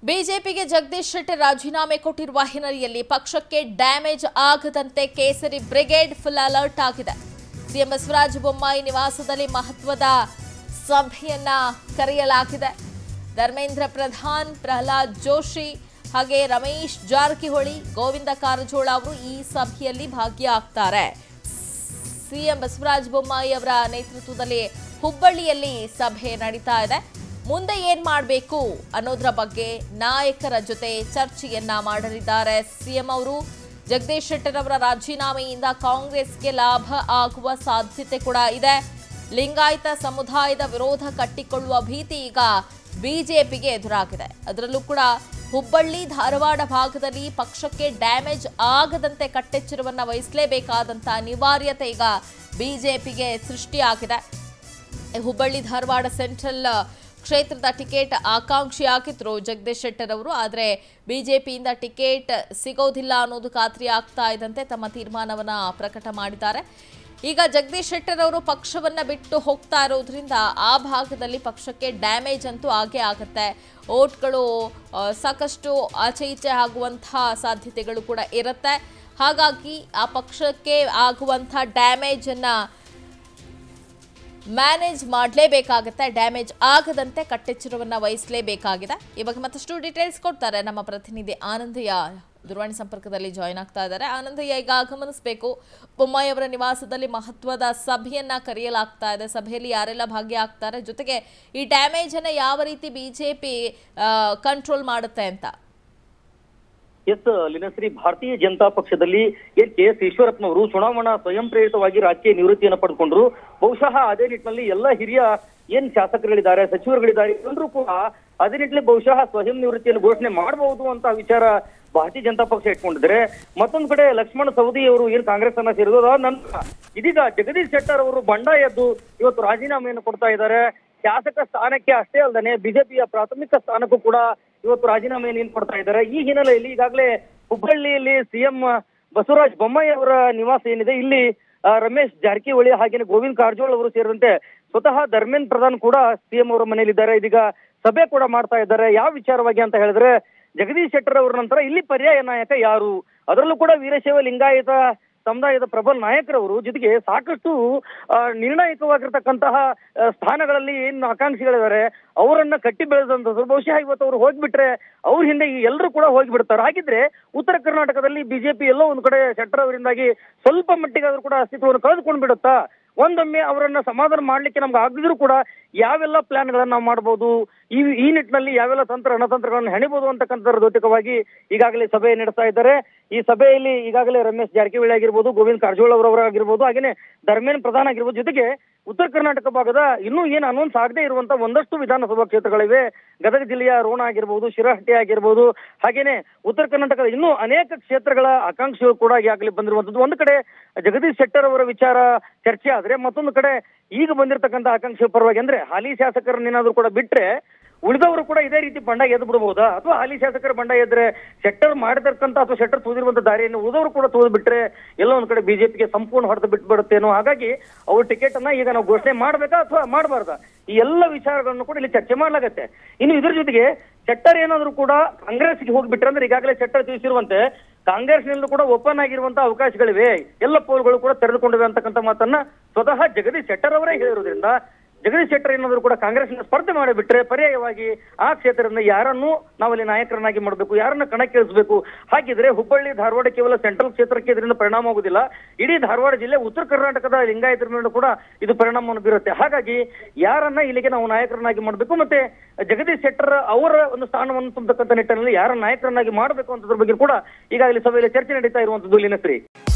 ಬಿಜೆಪಿಗೆ ಜಗದೀಶ್ ಶೆಟ್ಟರ್ ರಾಜೀನಾಮೆ ಕೊಟ್ಟಿರುವ ಹಿನ್ನೆಲೆಯಲ್ಲಿ ಪಕ್ಷಕ್ಕೆ ಡ್ಯಾಮೇಜ್ ಆಗದಂತೆ ಕೇಸರಿ ಬ್ರಿಗೇಡ್ ಫುಲ್ ಅಲರ್ಟ್ ಆಗಿದೆ ಸಿಎಂ ಬಸವರಾಜ ಬೊಮ್ಮಾಯಿ ನಿವಾಸದಲ್ಲಿ ಮಹತ್ವದ ಸಭೆಯನ್ನ ಕರೆಯಲಾಗಿದೆ ಧರ್ಮೇಂದ್ರ ಪ್ರಧಾನ್ ಪ್ರಹ್ಲಾದ್ ಜೋಶಿ ಹಾಗೆ ರಮೇಶ್ ಜಾರಕಿಹೊಳಿ ಗೋವಿಂದ ಕಾರಜೋಳ ಅವರು ಈ ಸಭೆಯಲ್ಲಿ ಭಾಗಿಯಾಗ್ತಾರೆ ಸಿಎಂ ಬಸವರಾಜ ಬೊಮ್ಮಾಯಿ ಅವರ ನೇತೃತ್ವದಲ್ಲಿ ಹುಬ್ಬಳ್ಳಿಯಲ್ಲಿ ಸಭೆ ನಡೀತಾ ಇದೆ ಮುಂದೆ ಏನ್ ಮಾಡಬೇಕು ಅನ್ನೋದ್ರ ಬಗ್ಗೆ ನಾಯಕರ ಜೊತೆ ಚರ್ಚೆಯನ್ನ ಮಾಡಲಿದ್ದಾರೆ ಸಿಎಂ ಅವರು ಜಗದೀಶ್ ಶೆಟ್ಟರ್ ಅವರ ರಾಜೀನಾಮೆಯಿಂದ ಕಾಂಗ್ರೆಸ್ಗೆ ಲಾಭ ಆಗುವ ಸಾಧ್ಯತೆ ಕೂಡ ಇದೆ ಲಿಂಗಾಯತ ಸಮುದಾಯದ ವಿರೋಧ ಕಟ್ಟಿಕೊಳ್ಳುವ ಭೀತಿ ಈಗ ಬಿಜೆಪಿಗೆ ಎದುರಾಗಿದೆ ಅದರಲ್ಲೂ ಕೂಡ ಹುಬ್ಬಳ್ಳಿ ಧಾರವಾಡ ಭಾಗದಲ್ಲಿ ಪಕ್ಷಕ್ಕೆ ಡ್ಯಾಮೇಜ್ ಆಗದಂತೆ ಕಟ್ಟೆಚ್ಚರವನ್ನ ವಹಿಸಲೇಬೇಕಾದಂತ ಅನಿವಾರ್ಯತೆ ಈಗ ಬಿಜೆಪಿಗೆ ಸೃಷ್ಟಿಯಾಗಿದೆ ಹುಬ್ಬಳ್ಳಿ ಧಾರವಾಡ ಸೆಂಟ್ರಲ್ ಕ್ಷೇತ್ರದ ಟಿಕೆಟ್ ಆಕಾಂಕ್ಷಿಯಾಗಿದ್ರು ಜಗದೀಶ್ ಶೆಟ್ಟರ್ ಅವರು ಆದರೆ ಬಿಜೆಪಿಯಿಂದ ಟಿಕೆಟ್ ಸಿಗೋದಿಲ್ಲ ಅನ್ನೋದು ಖಾತ್ರಿ ಆಗ್ತಾ ಇದ್ದಂತೆ ತಮ್ಮ ತೀರ್ಮಾನವನ್ನ ಪ್ರಕಟ ಮಾಡಿದ್ದಾರೆ ಈಗ ಜಗದೀಶ್ ಶೆಟ್ಟರ್ ಅವರು ಪಕ್ಷವನ್ನ ಬಿಟ್ಟು ಹೋಗ್ತಾ ಇರೋದ್ರಿಂದ ಆ ಭಾಗದಲ್ಲಿ ಪಕ್ಷಕ್ಕೆ ಡ್ಯಾಮೇಜ್ ಅಂತೂ ಆಗೇ ಆಗುತ್ತೆ ಓಟ್ಗಳು ಆ, ಸಾಕಷ್ಟು ಆಚೆ ಈಚೆ ಆಗುವಂತಹ ಸಾಧ್ಯತೆಗಳು ಕೂಡ ಇರುತ್ತೆ ಹಾಗಾಗಿ ಆ ಪಕ್ಷಕ್ಕೆ ಆಗುವಂಥ ಡ್ಯಾಮೇಜನ್ನು ಮ್ಯಾನೇಜ್ ಮಾಡಲೇಬೇಕಾಗುತ್ತೆ ಡ್ಯಾಮೇಜ್ ಆಗದಂತೆ ಕಟ್ಟೆಚ್ಚರವನ್ನ ವಹಿಸಲೇಬೇಕಾಗಿದೆ ಈ ಬಗ್ಗೆ ಮತ್ತಷ್ಟು ಡೀಟೇಲ್ಸ್ ಕೊಡ್ತಾರೆ ನಮ್ಮ ಪ್ರತಿನಿಧಿ ಆನಂದಯ್ಯ ದೂರವಾಣಿ ಸಂಪರ್ಕದಲ್ಲಿ ಜಾಯ್ನ್ ಆಗ್ತಾ ಇದ್ದಾರೆ ಆನಂದಯ್ಯ ಈಗ ಗಮನಿಸಬೇಕು ಬೊಮ್ಮಾಯಿ ಅವರ ನಿವಾಸದಲ್ಲಿ ಮಹತ್ವದ ಸಭೆಯನ್ನ ಕರೆಯಲಾಗ್ತಾ ಇದೆ ಸಭೆಯಲ್ಲಿ ಯಾರೆಲ್ಲ ಭಾಗಿಯಾಗ್ತಾರೆ ಜೊತೆಗೆ ಈ ಡ್ಯಾಮೇಜ್ ಅನ್ನ ಯಾವ ರೀತಿ ಬಿಜೆಪಿ ಕಂಟ್ರೋಲ್ ಮಾಡುತ್ತೆ ಅಂತ ಎಸ್ ಲಿನಶ್ರೀ ಭಾರತೀಯ ಜನತಾ ಪಕ್ಷದಲ್ಲಿ ಏನ್ ಕೆ ಎಸ್ ಈಶ್ವರಪ್ಪನವರು ಚುನಾವಣಾ ಸ್ವಯಂ ಪ್ರೇರಿತವಾಗಿ ರಾಜಕೀಯ ನಿವೃತ್ತಿಯನ್ನು ಪಡೆದುಕೊಂಡ್ರು ಬಹುಶಃ ಅದೇ ನಿಟ್ಟಿನಲ್ಲಿ ಎಲ್ಲ ಹಿರಿಯ ಏನ್ ಶಾಸಕರುಗಳಿದ್ದಾರೆ ಸಚಿವರುಗಳಿದ್ದಾರೆ ಎಲ್ಲರೂ ಕೂಡ ಅದೇ ನಿಟ್ಟಿನಲ್ಲಿ ಬಹುಶಃ ಸ್ವಯಂ ನಿವೃತ್ತಿಯನ್ನು ಘೋಷಣೆ ಮಾಡಬಹುದು ಅಂತ ವಿಚಾರ ಭಾರತೀಯ ಜನತಾ ಪಕ್ಷ ಇಟ್ಕೊಂಡಿದ್ರೆ ಮತ್ತೊಂದು ಕಡೆ ಲಕ್ಷ್ಮಣ ಸವದಿ ಅವರು ಏನ್ ಕಾಂಗ್ರೆಸ್ ಅನ್ನ ಸೇರಿದ್ರು ನಂತರ ಇದೀಗ ಜಗದೀಶ್ ಶೆಟ್ಟರ್ ಅವರು ಬಂಡ ಎದ್ದು ಇವತ್ತು ರಾಜೀನಾಮೆಯನ್ನು ಕೊಡ್ತಾ ಇದ್ದಾರೆ ಶಾಸಕ ಸ್ಥಾನಕ್ಕೆ ಅಷ್ಟೇ ಅಲ್ಲದೆ ಬಿಜೆಪಿಯ ಪ್ರಾಥಮಿಕ ಸ್ಥಾನಕ್ಕೂ ಕೂಡ ಇವತ್ತು ರಾಜೀನಾಮೆಯನ್ನು ಏನ್ ಕೊಡ್ತಾ ಇದ್ದಾರೆ ಈ ಹಿನ್ನೆಲೆಯಲ್ಲಿ ಈಗಾಗಲೇ ಹುಬ್ಬಳ್ಳಿಯಲ್ಲಿ ಸಿಎಂ ಬಸವರಾಜ ಬೊಮ್ಮಾಯಿ ಅವರ ನಿವಾಸ ಏನಿದೆ ಇಲ್ಲಿ ಆ, ರಮೇಶ್ ಜಾರಕಿಹೊಳಿ ಹಾಗೇನೆ ಗೋವಿಂದ್ ಕಾರಜೋಳ ಅವರು ಸೇರಿದಂತೆ ಸ್ವತಃ ಧರ್ಮೇಂದ್ರ ಪ್ರಧಾನ್ ಕೂಡ ಸಿಎಂ ಅವರ ಮನೆಯಲ್ಲಿದ್ದಾರೆ ಇದೀಗ ಸಭೆ ಕೂಡ ಮಾಡ್ತಾ ಇದ್ದಾರೆ ಯಾವ ವಿಚಾರವಾಗಿ ಅಂತ ಹೇಳಿದ್ರೆ ಜಗದೀಶ್ ಶೆಟ್ಟರ್ ಅವರ ನಂತರ ಇಲ್ಲಿ ಪರ್ಯಾಯ ನಾಯಕ ಯಾರು ಅದರಲ್ಲೂ ಕೂಡ ವೀರಶೈವ ಲಿಂಗಾಯತ ಸಮುದಾಯದ ಪ್ರಬಲ ನಾಯಕರವರು ಜೊತೆಗೆ ಸಾಕಷ್ಟು ಆ, ನಿರ್ಣಾಯಕವಾಗಿರ್ತಕ್ಕಂತಹ ಆ, ಸ್ಥಾನಗಳಲ್ಲಿ ಏನು ಆಕಾಂಕ್ಷಿಗಳಿದ್ದಾರೆ ಅವರನ್ನ ಕಟ್ಟಿ ಬೆಳೆದಂಥದ್ದು ಬಹುಶಃ ಇವತ್ತು ಅವರು ಹೋಗ್ಬಿಟ್ರೆ ಅವ್ರ ಹಿಂದೆ ಈ ಎಲ್ಲರೂ ಕೂಡ ಹೋಗ್ಬಿಡ್ತಾರೆ ಹಾಗಿದ್ರೆ ಉತ್ತರ ಕರ್ನಾಟಕದಲ್ಲಿ ಬಿಜೆಪಿ ಎಲ್ಲೋ ಒಂದು ಕಡೆ ಶೆಟ್ಟರ್ ಅವರಿಂದಾಗಿ ಸ್ವಲ್ಪ ಮಟ್ಟಿಗಾದ್ರೂ ಕೂಡ ಅಸ್ತಿತ್ವವನ್ನು ಕಳೆದುಕೊಂಡು ಬಿಡುತ್ತಾ ಒಂದೊಮ್ಮೆ ಅವರನ್ನ ಸಮಾಧಾನ ಮಾಡ್ಲಿಕ್ಕೆ ನಮ್ಗೆ ಆಗದಿದ್ರು ಕೂಡ ಯಾವೆಲ್ಲ ಪ್ಲಾನ್ಗಳನ್ನ ನಾವು ಮಾಡಬಹುದು ಈ ಈ ನಿಟ್ಟಿನಲ್ಲಿ ಯಾವೆಲ್ಲ ತಂತ್ರ ರಣತಂತ್ರಗಳನ್ನು ಹೆಣಿಬಹುದು ಅಂತಕ್ಕಂಥದ್ರ ದ್ಯೋತಕವಾಗಿ ಈಗಾಗಲೇ ಸಭೆ ನಡೆಸ್ತಾ ಇದ್ದಾರೆ ಈ ಸಭೆಯಲ್ಲಿ ಈಗಾಗಲೇ ರಮೇಶ್ ಜಾರಕಿಹೊಳಿ ಆಗಿರ್ಬೋದು ಗೋವಿಂದ್ ಕಾರಜೋಳ ಅವರವರಾಗಿರ್ಬೋದು ಹಾಗೇನೆ ಧರ್ಮೇಂದ್ರ ಪ್ರಧಾನ್ ಆಗಿರ್ಬೋದು ಜೊತೆಗೆ ಉತ್ತರ ಕರ್ನಾಟಕ ಭಾಗದ ಇನ್ನೂ ಏನು ಅನೌನ್ಸ್ ಆಗದೆ ಇರುವಂತ ಒಂದಷ್ಟು ವಿಧಾನಸಭಾ ಕ್ಷೇತ್ರಗಳಿವೆ ಗದಗ ಜಿಲ್ಲೆಯ ರೋಣ ಆಗಿರ್ಬೋದು ಶಿರಹಟ್ಟಿ ಆಗಿರ್ಬೋದು ಹಾಗೇನೆ ಉತ್ತರ ಕರ್ನಾಟಕದ ಇನ್ನೂ ಅನೇಕ ಕ್ಷೇತ್ರಗಳ ಆಕಾಂಕ್ಷಿಗಳು ಕೂಡ ಈಗಾಗಲೇ ಬಂದಿರುವಂತದ್ದು ಒಂದು ಕಡೆ ಜಗದೀಶ್ ಶೆಟ್ಟರ್ ಅವರ ವಿಚಾರ ಚರ್ಚೆ ಆದ್ರೆ ಮತ್ತೊಂದು ಕಡೆ ಈಗ ಬಂದಿರತಕ್ಕಂತ ಆಕಾಂಕ್ಷಿ ಪರವಾಗಿ ಅಂದ್ರೆ ಹಾಲಿ ಶಾಸಕರನ್ನೇನಾದ್ರೂ ಕೂಡ ಬಿಟ್ರೆ ಉಳಿದವರು ಕೂಡ ಇದೇ ರೀತಿ ಬಂಡ ಎದ್ದು ಬಿಡಬಹುದಾ ಅಥವಾ ಹಾಲಿ ಶಾಸಕರ ಬಂಡ ಎದ್ರೆ ಶೆಟ್ಟರ್ ಮಾಡಿರ್ತಕ್ಕಂಥ ಅಥವಾ ಶೆಟ್ಟರ್ ತೂದಿರುವಂತ ದಾರಿಯನ್ನು ಉಳಿದವರು ಕೂಡ ತೂದು ಬಿಟ್ರೆ ಎಲ್ಲ ಒಂದ್ ಕಡೆ ಬಿಜೆಪಿಗೆ ಸಂಪೂರ್ಣ ಹೊಡೆದು ಬಿಟ್ಟು ಬಿಡುತ್ತೇನೋ ಹಾಗಾಗಿ ಅವ್ರ ಟಿಕೆಟ್ ಅನ್ನ ಈಗ ನಾವು ಘೋಷಣೆ ಮಾಡ್ಬೇಕಾ ಅಥವಾ ಮಾಡಬಾರ್ದಾ ಈ ಎಲ್ಲ ವಿಚಾರಗಳನ್ನು ಕೂಡ ಇಲ್ಲಿ ಚರ್ಚೆ ಮಾಡ್ಲಾಗತ್ತೆ ಇನ್ನು ಇದ್ರ ಜೊತೆಗೆ ಶೆಟ್ಟರ್ ಏನಾದ್ರು ಕೂಡ ಕಾಂಗ್ರೆಸ್ಗೆ ಹೋಗ್ಬಿಟ್ರೆ ಅಂದ್ರೆ ಈಗಾಗಲೇ ಶೆಟ್ಟರ್ ತಿಳಿಸಿರುವಂತೆ ಕಾಂಗ್ರೆಸ್ನಲ್ಲೂ ಕೂಡ ಓಪನ್ ಆಗಿರುವಂತಹ ಅವಕಾಶಗಳಿವೆ ಎಲ್ಲ ಪೋಲ್ಗಳು ಕೂಡ ತೆರೆದುಕೊಂಡಿವೆ ಅಂತಕ್ಕಂಥ ಮಾತನ್ನ ಸ್ವತಃ ಜಗದೀಶ್ ಶೆಟ್ಟರ್ ಅವರೇ ಹೇಳಿರೋದ್ರಿಂದ ಜಗದೀಶ್ ಶೆಟ್ಟರ್ ಏನಾದ್ರು ಕೂಡ ಕಾಂಗ್ರೆಸ್ನ ಸ್ಪರ್ಧೆ ಮಾಡಿಬಿಟ್ರೆ ಪರ್ಯಾಯವಾಗಿ ಆ ಕ್ಷೇತ್ರದಿಂದ ಯಾರನ್ನು ನಾವಲ್ಲಿ ನಾಯಕರನ್ನಾಗಿ ಮಾಡಬೇಕು ಯಾರನ್ನ ಕಣಕ್ಕೆ ಇಳಿಸಬೇಕು ಹಾಗಿದ್ರೆ ಹುಬ್ಬಳ್ಳಿ ಧಾರವಾಡ ಕೇವಲ ಸೆಂಟ್ರಲ್ ಕ್ಷೇತ್ರಕ್ಕೆ ಇದರಿಂದ ಪರಿಣಾಮ ಆಗುದಿಲ್ಲ ಇಡೀ ಧಾರವಾಡ ಜಿಲ್ಲೆ ಉತ್ತರ ಕರ್ನಾಟಕದ ಲಿಂಗಾಯತರ ಮೇಲೂ ಕೂಡ ಇದು ಪರಿಣಾಮವನ್ನು ಬೀರುತ್ತೆ ಹಾಗಾಗಿ ಯಾರನ್ನ ಇಲ್ಲಿಗೆ ನಾವು ನಾಯಕರನ್ನಾಗಿ ಮಾಡಬೇಕು ಮತ್ತೆ ಜಗದೀಶ್ ಶೆಟ್ಟರ್ ಅವರ ಒಂದು ಸ್ಥಾನವನ್ನು ತುಂಬತಕ್ಕಂಥ ನಿಟ್ಟಿನಲ್ಲಿ ಯಾರ ನಾಯಕರನ್ನಾಗಿ ಮಾಡಬೇಕು ಅಂತದ್ರ ಬಗ್ಗೆ ಕೂಡ ಈಗಾಗಲೇ ಸಭೆಯಲ್ಲಿ ಚರ್ಚೆ ನಡೀತಾ ಇರುವಂತದ್ದು ಲಿನಶ್ರೀ